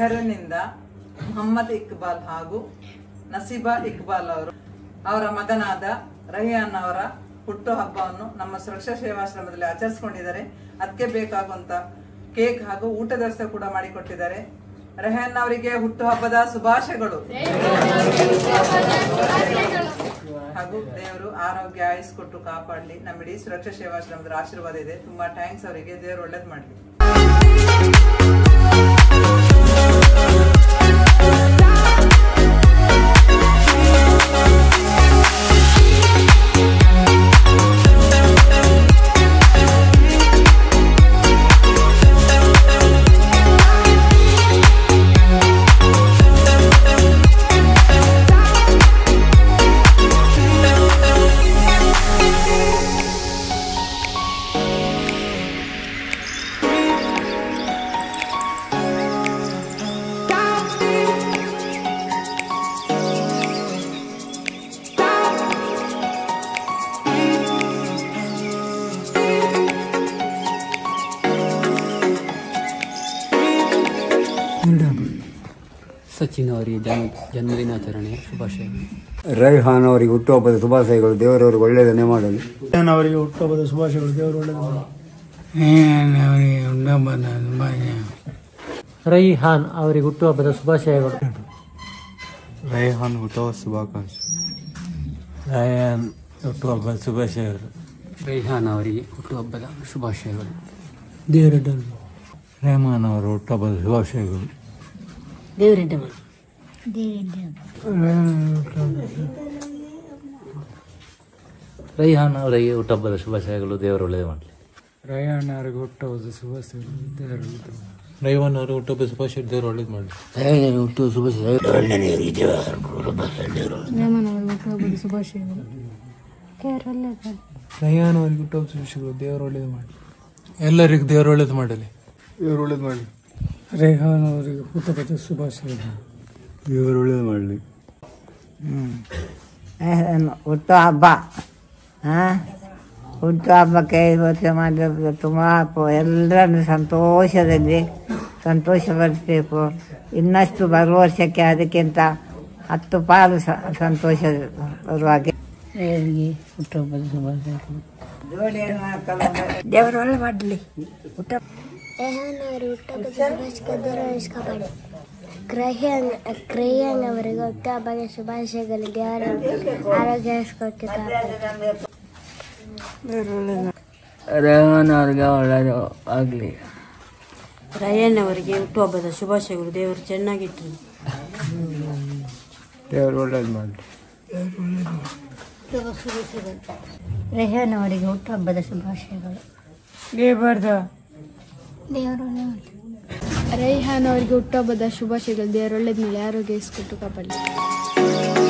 ಬಹರನ್ನಿಂದ ಮೊಹಮ್ಮದ್ ಇಕ್ಬಾಲ್ ಹಾಗೂ ನಸೀಬಾ ಇಕ್ಬಾಲ್ ಅವರು ಅವರ ಮಗನಾದ ರಹಿಯಾನ್ ಅವರ ಹುಟ್ಟು ಹಬ್ಬವನ್ನು ನಮ್ಮ ಸುರಕ್ಷಾ ಸೇವಾಶ್ರಮದಲ್ಲಿ ಆಚರಿಸಿಕೊಂಡಿದ್ದಾರೆ ಅದಕ್ಕೆ ಬೇಕಾಗುವಂತ ಕೇಕ್ ಹಾಗೂ ಊಟದ ವ್ಯವಸ್ಥೆ ಕೂಡ ಮಾಡಿಕೊಟ್ಟಿದ್ದಾರೆ ರೆಹಾನ್ ಅವರಿಗೆ ಹುಟ್ಟು ಹಬ್ಬದ ಶುಭಾಶಯಗಳು ಹಾಗೂ ದೇವರು ಆರೋಗ್ಯ ಆಯುಸ್ ಕೊಟ್ಟು ಕಾಪಾಡಲಿ ನಮ್ಮ ಇಡೀ ಸುರಕ್ಷಾ ಸೇವಾಶ್ರಮದ ಆಶೀರ್ವಾದ ಇದೆ ತುಂಬಾ ಥ್ಯಾಂಕ್ಸ್ ಅವರಿಗೆ ದೇವರು ಒಳ್ಳೇದ್ ಮಾಡಲಿ ಸಚಿನ್ ಅವರಿಗೆ ಜನ್ಮ ಜನ್ಮದಿನಾಚರಣೆಯ ಶುಭಾಶಯಗಳು ರೈಹಾನ್ ಅವರಿಗೆ ಹುಟ್ಟುಹಬ್ಬದ ಶುಭಾಶಯಗಳು ದೇವರವರಿಗೆ ಒಳ್ಳೆಯದನ್ನೇ ಮಾಡಲಿ ಅವರಿಗೆ ಹುಟ್ಟುಹಬ್ಬದ ಶುಭಾಶಯಗಳು ದೇವರು ಒಳ್ಳೆಯದು ಮಾಡಿ ರೈಹಾನ್ ಅವರಿಗೆ ಹುಟ್ಟುಹಬ್ಬದ ಶುಭಾಶಯಗಳು ರೈಹಾನ್ ಹುಟ್ಟುವ ಶುಭಾಕಾಂಕ್ಷೆ ರೈಹಾನ್ ಹುಟ್ಟುಹಬ್ಬದ ಶುಭಾಶಯಗಳು ರೈಹಾನ್ ಅವರಿಗೆ ಹುಟ್ಟುಹಬ್ಬದ ಶುಭಾಶಯಗಳು ರೆಹಮಾನ್ ಅವರ ಹುಟ್ಟುಹಬ್ಬದ ಶುಭಾಶಯಗಳು ರೈಹಾನ್ ಅವರಿಗೆ ಹುಟ್ಟುಹಬ್ಬದ ಶುಭಾಶಯಗಳು ದೇವರು ಒಳ್ಳೆಯದು ಮಾಡಲಿ ರೈಹಾನ್ ಅವರಿಗೆ ಹುಟ್ಟುಹಬ್ಬದ ಶುಭಾಶಯಗಳು ದೇವರು ರೈಹಾನ್ ಅವರ ಹುಟ್ಟುಹಬ್ಬದ ಶುಭಾಶಯ ದೇವರು ಒಳ್ಳೇದು ಮಾಡಲಿ ರೈಹಾನ್ ಅವರಿಗೆ ಹುಟ್ಟುಹಬ್ಬದ ಶುಭಾಶಯಗಳು ದೇವರು ಒಳ್ಳೆಯದು ಮಾಡಿ ಎಲ್ಲರಿಗೂ ದೇವರು ಒಳ್ಳೇದು ಮಾಡಲಿ ದೇವರು ಒಳ್ಳೇದು ಮಾಡಲಿ ರೈಹಾನ್ ಅವರಿಗೆ ಹುಟ್ಟುಹಬ್ಬದ ಶುಭಾಶಯಗಳು ದೇವರು ಒಳ್ಳೇದು ಮಾಡಲಿ ಹುಟ್ಟು ಹಬ್ಬ ಹಾಂ ಹುಟ್ಟು ಹಬ್ಬಕ್ಕೆ ಐದು ವರ್ಷ ಮಾಡಿದ್ರೆ ತುಂಬ ಎಲ್ಲರನ್ನು ಸಂತೋಷದಲ್ಲಿ ಸಂತೋಷಪಡಿಸಬೇಕು ಇನ್ನಷ್ಟು ಬರುವ ವರ್ಷಕ್ಕೆ ಅದಕ್ಕಿಂತ ಹತ್ತು ಪಾಲು ಸ- ಸಂತೋಷ ಬರುವ ಹಾಗೆ ಹುಟ್ಟುಹಬ್ಬದ ಶುಭಾಶಯಗಳು ದೇವರು ಒಳ್ಳೆ ಮಾಡಲಿ ಹುಟ್ಟ ರೆಹಾನ್ ಅವರು ಹುಟ್ಟುಹಬ್ಬದ ಶುಭಾಶಯ ಕಾಪಾಡಿ ಕ್ರಹ್ಯಾನ್ ಕ್ರೇಯನ್ ಅವರಿಗೆ ಹುಟ್ಟುಹಬ್ಬದ ಶುಭಾಶಯಗಳು ದೇವರ ಆರೋಗ್ಯ ಕೊಟ್ಟು ಕಾಪಾಡಿ ರೇವನ್ ಅವ್ರಿಗೆ ಒಳ್ಳೆಯದು ಆಗಲಿ ರಯನ್ ಅವರಿಗೆ ಹುಟ್ಟುಹಬ್ಬದ ಶುಭಾಶಯಗಳು ದೇವರು ಚೆನ್ನಾಗಿಟ್ಟು ದೇವರು ಒಳ್ಳೇದು ಮಾಡಲಿ ರೆಹಾನ್ ಅವರಿಗೆ ಹುಟ್ಟುಹಬ್ಬದ ಶುಭಾಶಯಗಳು ದೇವರು ರೈಹಾನ್ ಅವರಿಗೆ ಹುಟ್ಟುಹಬ್ಬದ ಶುಭಾಶಯಗಳು ದೇವರು ಒಳ್ಳೇದ ಮೇಲೆ ಆರೋಗ್ಯ ಇಸ್ಕೊಟ್ಟು ಕಾಪಾಡಲಿ